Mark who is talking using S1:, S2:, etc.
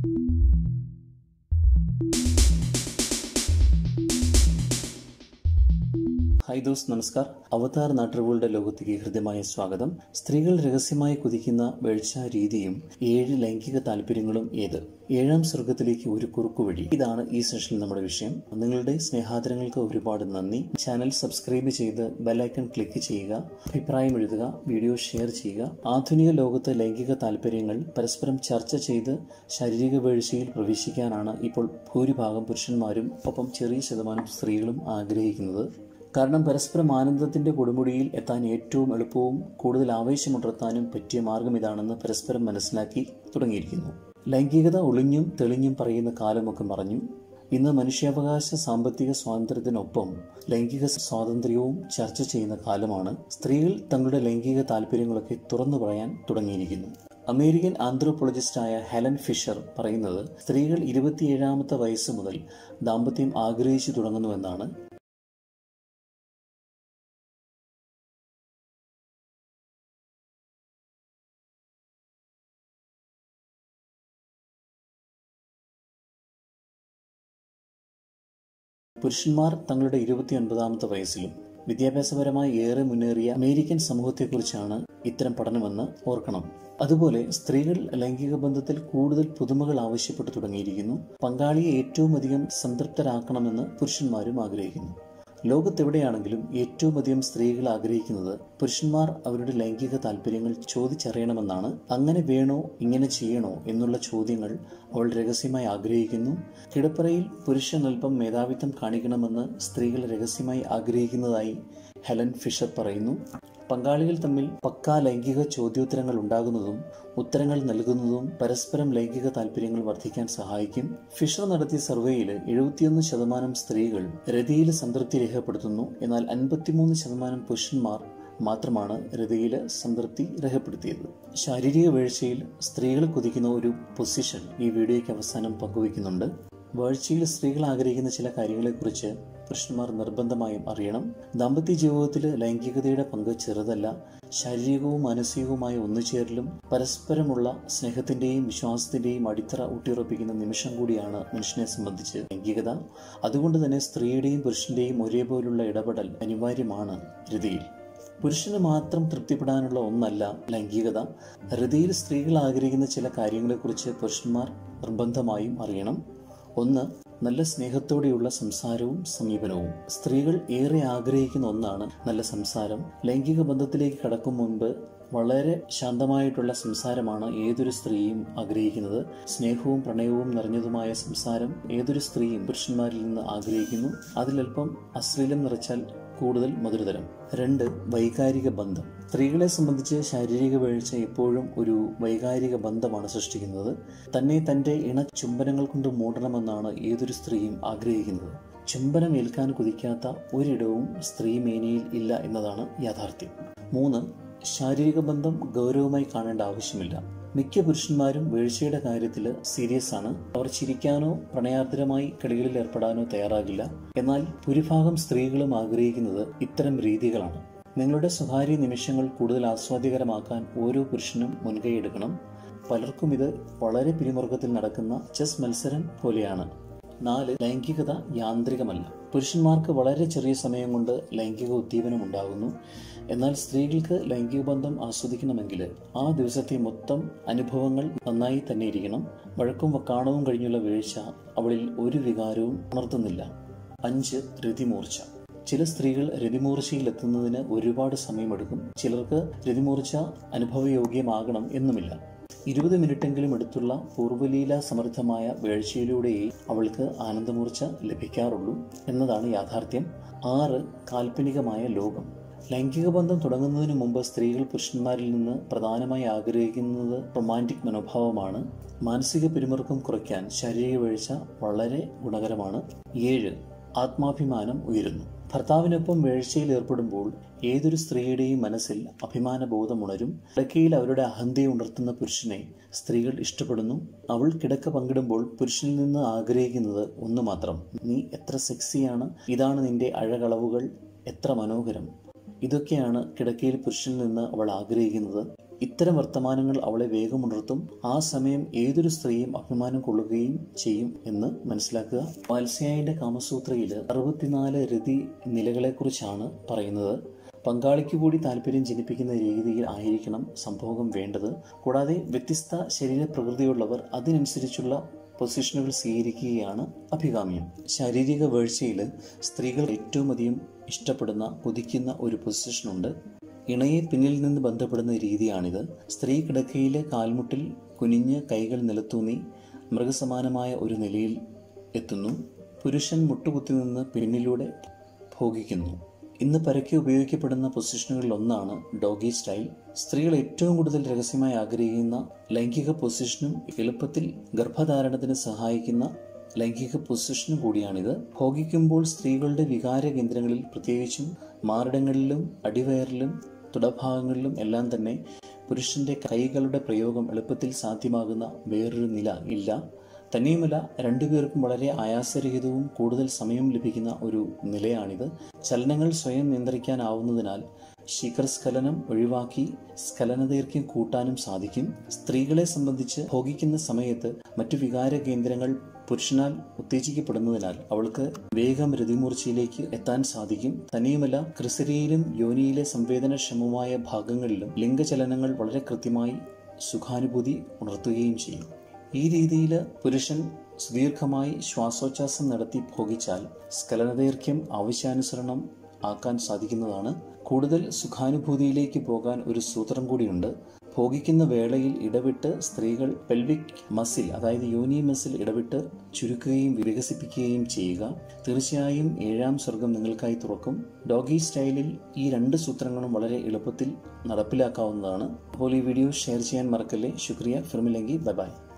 S1: hi those നമസ്കാർ അവതാർ നാട്ടുകളുടെ ലോകത്തേക്ക് ഹൃദ്യമായ സ്വാഗതം സ്ത്രീകൾ രഹസ്യമായി കുതിക്കുന്ന വീഴ്ച രീതിയും ഏഴ് ലൈംഗിക താല്പര്യങ്ങളും ഏത് ഏഴാം സ്വർഗത്തിലേക്ക് ഒരു കുറുക്കുവഴി ഇതാണ് ഈ സെഷനിൽ നമ്മുടെ വിഷയം നിങ്ങളുടെ സ്നേഹാദരങ്ങൾക്ക് ഒരുപാട് നന്ദി ചാനൽ സബ്സ്ക്രൈബ് ചെയ്ത് ബെല്ലൈക്കൺ ക്ലിക്ക് ചെയ്യുക അഭിപ്രായം എഴുതുക വീഡിയോ ഷെയർ ചെയ്യുക ആധുനിക ലോകത്ത് ലൈംഗിക താല്പര്യങ്ങൾ പരസ്പരം ചർച്ച ചെയ്ത് ശാരീരിക വീഴ്ചയിൽ പ്രവേശിക്കാനാണ് ഇപ്പോൾ ഭൂരിഭാഗം പുരുഷന്മാരും ഒപ്പം ചെറിയ ശതമാനം സ്ത്രീകളും ആഗ്രഹിക്കുന്നത് കാരണം പരസ്പരം ആനന്ദത്തിന്റെ കൊടുമുടിയിൽ എത്താൻ ഏറ്റവും എളുപ്പവും കൂടുതൽ ആവേശമുണർത്താനും പറ്റിയ മാർഗം ഇതാണെന്ന് പരസ്പരം മനസ്സിലാക്കി തുടങ്ങിയിരിക്കുന്നു ലൈംഗികത ഒളിഞ്ഞും തെളിഞ്ഞും പറയുന്ന കാലമൊക്കെ മറഞ്ഞു ഇന്ന് മനുഷ്യാവകാശ സാമ്പത്തിക സ്വാതന്ത്ര്യത്തിനൊപ്പം ലൈംഗിക സ്വാതന്ത്ര്യവും ചർച്ച ചെയ്യുന്ന കാലമാണ് സ്ത്രീകൾ തങ്ങളുടെ ലൈംഗിക താല്പര്യങ്ങളൊക്കെ തുറന്നു പറയാൻ തുടങ്ങിയിരിക്കുന്നു അമേരിക്കൻ ആന്ത്രോപോളജിസ്റ്റായ ഹെലൻ ഫിഷർ പറയുന്നത് സ്ത്രീകൾ ഇരുപത്തിയേഴാമത്തെ വയസ്സ് മുതൽ ദാമ്പത്യം ആഗ്രഹിച്ചു തുടങ്ങുന്നുവെന്നാണ് പുരുഷന്മാർ തങ്ങളുടെ ഇരുപത്തിയൊൻപതാമത്തെ വയസ്സിലും വിദ്യാഭ്യാസപരമായി ഏറെ മുന്നേറിയ അമേരിക്കൻ സമൂഹത്തെക്കുറിച്ചാണ് ഇത്തരം പഠനമെന്ന് ഓർക്കണം അതുപോലെ സ്ത്രീകൾ ലൈംഗിക ബന്ധത്തിൽ കൂടുതൽ പുതുമകൾ ആവശ്യപ്പെട്ടു തുടങ്ങിയിരിക്കുന്നു പങ്കാളിയെ ഏറ്റവും അധികം സംതൃപ്തരാക്കണമെന്ന് പുരുഷന്മാരും ആഗ്രഹിക്കുന്നു ലോകത്തെവിടെയാണെങ്കിലും ഏറ്റവും അധികം സ്ത്രീകൾ ആഗ്രഹിക്കുന്നത് പുരുഷന്മാർ അവരുടെ ലൈംഗിക താല്പര്യങ്ങൾ ചോദിച്ചറിയണമെന്നാണ് അങ്ങനെ വേണോ ഇങ്ങനെ ചെയ്യണോ എന്നുള്ള ചോദ്യങ്ങൾ അവൾ രഹസ്യമായി ആഗ്രഹിക്കുന്നു കിടപ്പറയിൽ പുരുഷൻ അല്പം മേധാവിത്വം കാണിക്കണമെന്ന് സ്ത്രീകൾ രഹസ്യമായി ആഗ്രഹിക്കുന്നതായി ഹെലൻ ഫിഷർ പറയുന്നു പങ്കാളികൾ തമ്മിൽ പക്കാ ലൈംഗിക ചോദ്യോത്തരങ്ങൾ ഉണ്ടാകുന്നതും ഉത്തരങ്ങൾ നൽകുന്നതും പരസ്പരം ലൈംഗിക താല്പര്യങ്ങൾ വർദ്ധിക്കാൻ സഹായിക്കും ഫിഷർ നടത്തിയ സർവേയിൽ എഴുപത്തിയൊന്ന് ശതമാനം സ്ത്രീകൾ രതിയിൽ സംതൃപ്തി രേഖപ്പെടുത്തുന്നു എന്നാൽ അൻപത്തിമൂന്ന് ശതമാനം പുരുഷന്മാർ മാത്രമാണ് രതിയിൽ സംതൃപ്തി രേഖപ്പെടുത്തിയത് ശാരീരിക വീഴ്ചയിൽ സ്ത്രീകൾ കുതിക്കുന്ന ഒരു പൊസിഷൻ ഈ വീഡിയോയ്ക്ക് അവസാനം പങ്കുവയ്ക്കുന്നുണ്ട് വീഴ്ചയിൽ സ്ത്രീകൾ ആഗ്രഹിക്കുന്ന ചില കാര്യങ്ങളെക്കുറിച്ച് പുരുഷന്മാർ നിർബന്ധമായും അറിയണം ദാമ്പത്യ ജീവിതത്തിൽ ലൈംഗികതയുടെ പങ്ക് ചെറുതല്ല ശാരീരികവും മാനസികവുമായ ഒന്നുചേരലും പരസ്പരമുള്ള സ്നേഹത്തിന്റെയും വിശ്വാസത്തിന്റെയും അടിത്തറ ഊട്ടിയുറപ്പിക്കുന്ന നിമിഷം കൂടിയാണ് മനുഷ്യനെ സംബന്ധിച്ച് ലൈംഗികത അതുകൊണ്ട് തന്നെ സ്ത്രീയുടെയും പുരുഷന്റെയും ഒരേപോലുള്ള ഇടപെടൽ അനിവാര്യമാണ് രതിയിൽ പുരുഷന് മാത്രം തൃപ്തിപ്പെടാനുള്ള ഒന്നല്ല ലൈംഗികത ഹൃദയിൽ സ്ത്രീകൾ ആഗ്രഹിക്കുന്ന ചില കാര്യങ്ങളെക്കുറിച്ച് പുരുഷന്മാർ നിർബന്ധമായും അറിയണം ഒന്ന് നല്ല സ്നേഹത്തോടെയുള്ള സംസാരവും സമീപനവും സ്ത്രീകൾ ഏറെ ആഗ്രഹിക്കുന്ന ഒന്നാണ് നല്ല സംസാരം ലൈംഗിക ബന്ധത്തിലേക്ക് കടക്കും മുൻപ് വളരെ ശാന്തമായിട്ടുള്ള സംസാരമാണ് ഏതൊരു സ്ത്രീയും ആഗ്രഹിക്കുന്നത് സ്നേഹവും പ്രണയവും നിറഞ്ഞതുമായ സംസാരം ഏതൊരു സ്ത്രീയും പുരുഷന്മാരിൽ നിന്ന് ആഗ്രഹിക്കുന്നു അതിലൽപ്പം അശ്ലീലം നിറച്ചാൽ കൂടുതൽ മധുരതരം രണ്ട് വൈകാരിക ബന്ധം സ്ത്രീകളെ സംബന്ധിച്ച് ശാരീരിക വീഴ്ച എപ്പോഴും ഒരു വൈകാരിക ബന്ധമാണ് സൃഷ്ടിക്കുന്നത് തന്നെ തന്റെ ഇണ ചുംബനങ്ങൾ കൊണ്ട് മൂടണമെന്നാണ് ഏതൊരു സ്ത്രീയും ആഗ്രഹിക്കുന്നത് ചുംബനം ഏൽക്കാൻ കുതിക്കാത്ത ഒരിടവും സ്ത്രീ മേനിയിൽ ഇല്ല എന്നതാണ് യാഥാർത്ഥ്യം മൂന്ന് ശാരീരിക ബന്ധം ഗൗരവമായി കാണേണ്ട ആവശ്യമില്ല മിക്ക പുരുഷന്മാരും വീഴ്ചയുടെ കാര്യത്തിൽ സീരിയസ് ആണ് അവർ ചിരിക്കാനോ പ്രണയാർദ്രമായി കളികളിൽ ഏർപ്പെടാനോ തയ്യാറാകില്ല എന്നാൽ ഭൂരിഭാഗം സ്ത്രീകളും ആഗ്രഹിക്കുന്നത് ഇത്തരം രീതികളാണ് നിങ്ങളുടെ സ്വകാര്യ നിമിഷങ്ങൾ കൂടുതൽ ആസ്വാദ്യകരമാക്കാൻ ഓരോ പുരുഷനും മുൻകൈയെടുക്കണം പലർക്കും ഇത് വളരെ പിരിമുറുക്കത്തിൽ നടക്കുന്ന ചെസ് മത്സരം പോലെയാണ് നാല് ലൈംഗികത യാന്ത്രികമല്ല പുരുഷന്മാർക്ക് വളരെ ചെറിയ സമയം കൊണ്ട് ലൈംഗിക ഉദ്ദീപനം ഉണ്ടാകുന്നു എന്നാൽ സ്ത്രീകൾക്ക് ലൈംഗിക ബന്ധം ആസ്വദിക്കണമെങ്കിൽ ആ ദിവസത്തെ മൊത്തം അനുഭവങ്ങൾ നന്നായി തന്നെ ഇരിക്കണം വഴക്കും വക്കാണവും കഴിഞ്ഞുള്ള വീഴ്ച അവളിൽ ഒരു വികാരവും ഉണർത്തുന്നില്ല അഞ്ച് രതിമൂർച്ച ചില സ്ത്രീകൾ രതിമൂർച്ചയിൽ എത്തുന്നതിന് ഒരുപാട് സമയമെടുക്കും ചിലർക്ക് രതിമൂർച്ച അനുഭവയോഗ്യമാകണം എന്നുമില്ല ഇരുപത് മിനിറ്റെങ്കിലും എടുത്തുള്ള പൂർവ്വലീല സമൃദ്ധമായ വീഴ്ചയിലൂടെയേ അവൾക്ക് ആനന്ദമൂർച്ച ലഭിക്കാറുള്ളൂ എന്നതാണ് യാഥാർത്ഥ്യം ആറ് കാൽപ്പനികമായ ലോകം ലൈംഗിക ബന്ധം തുടങ്ങുന്നതിന് മുമ്പ് സ്ത്രീകൾ പുരുഷന്മാരിൽ നിന്ന് പ്രധാനമായി ആഗ്രഹിക്കുന്നത് റൊമാൻറ്റിക് മനോഭാവമാണ് മാനസിക പിരിമുറുക്കം കുറയ്ക്കാൻ ശാരീരിക വീഴ്ച വളരെ ഗുണകരമാണ് ഏഴ് ആത്മാഭിമാനം ഉയരുന്നു ഭർത്താവിനൊപ്പം വീഴ്ചയിൽ ഏർപ്പെടുമ്പോൾ ഏതൊരു സ്ത്രീയുടെയും മനസ്സിൽ അഭിമാനബോധം ഉണരും കിടക്കയിൽ അവരുടെ അഹന്തയെ ഉണർത്തുന്ന പുരുഷനെ സ്ത്രീകൾ ഇഷ്ടപ്പെടുന്നു അവൾ കിടക്ക പങ്കിടുമ്പോൾ പുരുഷനിൽ നിന്ന് ആഗ്രഹിക്കുന്നത് ഒന്ന് മാത്രം നീ എത്ര സെക്സിയാണ് ഇതാണ് നിന്റെ അഴകളവുകൾ എത്ര മനോഹരം ഇതൊക്കെയാണ് കിടക്കയിൽ പുരുഷനിൽ നിന്ന് അവൾ ആഗ്രഹിക്കുന്നത് ഇത്തരം വർത്തമാനങ്ങൾ അവളെ വേഗമുണർത്തും ആ സമയം ഏതൊരു സ്ത്രീയും അഭിമാനം കൊള്ളുകയും ചെയ്യും എന്ന് മനസ്സിലാക്കുക വാത്സ്യായന്റെ കാമസൂത്രയിൽ അറുപത്തിനാല് രതി നിലകളെക്കുറിച്ചാണ് പറയുന്നത് പങ്കാളിക്ക് കൂടി താല്പര്യം ജനിപ്പിക്കുന്ന രീതിയിൽ ആയിരിക്കണം സംഭോഗം വേണ്ടത് കൂടാതെ വ്യത്യസ്ത ശരീരപ്രകൃതിയുള്ളവർ അതിനനുസരിച്ചുള്ള പൊസിഷനുകൾ സ്വീകരിക്കുകയാണ് അഭികാമ്യം ശാരീരിക വീഴ്ചയിൽ സ്ത്രീകൾ ഏറ്റവും അധികം ഇഷ്ടപ്പെടുന്ന കൊതിക്കുന്ന ഒരു പൊസിഷനുണ്ട് ഇണയെ പിന്നിൽ നിന്ന് ബന്ധപ്പെടുന്ന രീതിയാണിത് സ്ത്രീ കിടക്കയിലെ കാൽമുട്ടിൽ കുനിഞ്ഞ് കൈകൾ നിലത്തൂന്നി മൃഗസമാനമായ ഒരു നിലയിൽ എത്തുന്നു പുരുഷൻ മുട്ടുകുത്തി നിന്ന് പിന്നിലൂടെ ഭോഗിക്കുന്നു ഇന്ന് പരക്കെ ഉപയോഗിക്കപ്പെടുന്ന പൊസിഷനുകളിൽ ഒന്നാണ് ഡോഗി സ്റ്റൈൽ സ്ത്രീകൾ ഏറ്റവും കൂടുതൽ രഹസ്യമായി ആഗ്രഹിക്കുന്ന ലൈംഗിക പൊസിഷനും എളുപ്പത്തിൽ ഗർഭധാരണത്തിന് സഹായിക്കുന്ന ലൈംഗിക പൊസിഷനും കൂടിയാണിത് ഭോഗിക്കുമ്പോൾ സ്ത്രീകളുടെ വികാര കേന്ദ്രങ്ങളിൽ പ്രത്യേകിച്ചും മാറിടങ്ങളിലും അടിവയറിലും തുടഭാഗങ്ങളിലും എല്ലാം തന്നെ പുരുഷന്റെ കൈകളുടെ പ്രയോഗം എളുപ്പത്തിൽ സാധ്യമാകുന്ന വേറൊരു നില ഇല്ല തന്നെയുമല്ല രണ്ടുപേർക്കും വളരെ ആയാസരഹിതവും കൂടുതൽ സമയം ലഭിക്കുന്ന ഒരു നിലയാണിത് ചലനങ്ങൾ സ്വയം നിയന്ത്രിക്കാനാവുന്നതിനാൽ ശിഖരസ്ഖലനം ഒഴിവാക്കി സ്ഖലനദൈർഘ്യം കൂട്ടാനും സാധിക്കും സ്ത്രീകളെ സംബന്ധിച്ച് ഭോഗിക്കുന്ന സമയത്ത് മറ്റു വികാര കേന്ദ്രങ്ങൾ പുരുഷനാൽ ഉത്തേജിക്കപ്പെടുന്നതിനാൽ അവൾക്ക് വേഗം രതിമൂർച്ചയിലേക്ക് എത്താൻ സാധിക്കും തന്നെയുമല്ല ക്രിസരിയിലും യോനിയിലെ സംവേദനക്ഷമമായ ഭാഗങ്ങളിലും ലിംഗചലനങ്ങൾ വളരെ കൃത്യമായി സുഖാനുഭൂതി ഉണർത്തുകയും ചെയ്യും ഈ രീതിയിൽ പുരുഷൻ സുദീർഘമായി ശ്വാസോച്ഛ്വാസം നടത്തി ഭോഗിച്ചാൽ സ്ഖലനദൈർഘ്യം ആവശ്യാനുസരണം ആക്കാൻ സാധിക്കുന്നതാണ് കൂടുതൽ സുഖാനുഭൂതിയിലേക്ക് പോകാൻ ഒരു സൂത്രം കൂടിയുണ്ട് ഭോഗിക്കുന്ന വേളയിൽ ഇടവിട്ട് സ്ത്രീകൾ പെൽവിക് മസിൽ അതായത് യോനി മസിൽ ഇടവിട്ട് ചുരുക്കുകയും വികസിപ്പിക്കുകയും ചെയ്യുക തീർച്ചയായും ഏഴാം സ്വർഗം നിങ്ങൾക്കായി തുറക്കും ഡോഗി സ്റ്റൈലിൽ ഈ രണ്ട് സൂത്രങ്ങളും വളരെ എളുപ്പത്തിൽ നടപ്പിലാക്കാവുന്നതാണ് അപ്പോൾ ഈ വീഡിയോ ഷെയർ ചെയ്യാൻ മറക്കല്ലേ ശുക്രിയ ഫിർമിലെങ്കി ബൈ ബൈ